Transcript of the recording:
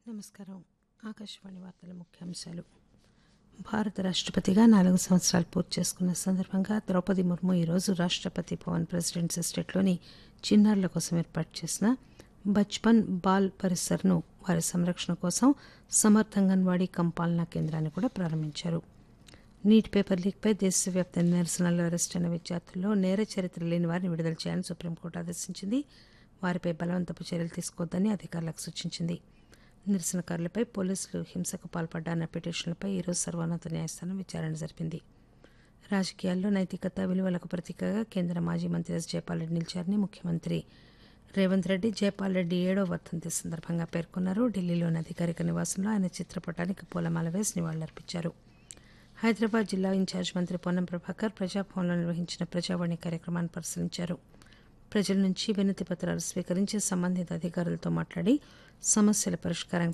నమస్కారం ఆకాశవాణి వార్తల ముఖ్యాంశాలు భారత రాష్టపతిగా నాలుగు సంవత్సరాలు పూర్తి చేసుకున్న సందర్భంగా ద్రౌపది ముర్ము ఈరోజు రాష్టపతి భవన్ ప్రెసిడెంట్స్ ఎస్టేట్లోని చిన్నారుల కోసం ఏర్పాటు చేసిన బచ్పన్ బాల్ పరిసర్ను వారి సంరక్షణ కోసం సమర్థ అంగన్వాడీ కం పాలనా కేంద్రాన్ని కూడా ప్రారంభించారు నీట్ పేపర్ లీక్పై దేశవ్యాప్త నిరసనల్లో అరెస్ట్ అయిన విద్యార్థుల్లో నేర చరిత్ర లేని వారిని విడుదల చేయాలని సుప్రీంకోర్టు ఆదేశించింది వారిపై బలవంతపు చర్యలు తీసుకోవద్దని అధికారులకు సూచించింది నిరసనకారులపై పోలీసులు హింసకు పాల్పడ్డాన్న పిటిషన్లపై ఈరోజు సర్వోన్నత న్యాయస్థానం విచారణ జరిపింది రాజకీయాల్లో నైతికత విలువలకు ప్రతీకగా కేంద్ర మాజీ మంత్రి ఎస్ జయపాల్ రెడ్డి నిలిచారని ముఖ్యమంత్రి రేవంత్ రెడ్డి జయపాల్ రెడ్డి ఏడో వర్ధంతి సందర్భంగా పేర్కొన్నారు ఢిల్లీలోని అధికారిక నివాసంలో ఆయన చిత్రపటానికి పూలమాల వేసి నివాళులర్పించారు హైదరాబాద్ జిల్లా ఇన్ఛార్జ్ మంత్రి పొన్నం ప్రభాకర్ ప్రజాభవన్లో నిర్వహించిన ప్రజావాణి కార్యక్రమాన్ని పరిశీలించారు ప్రజల నుంచి వినతి పత్రాలు స్వీకరించి సంబంధిత అధికారులతో మాట్లాడి సమస్యల పరిష్కారం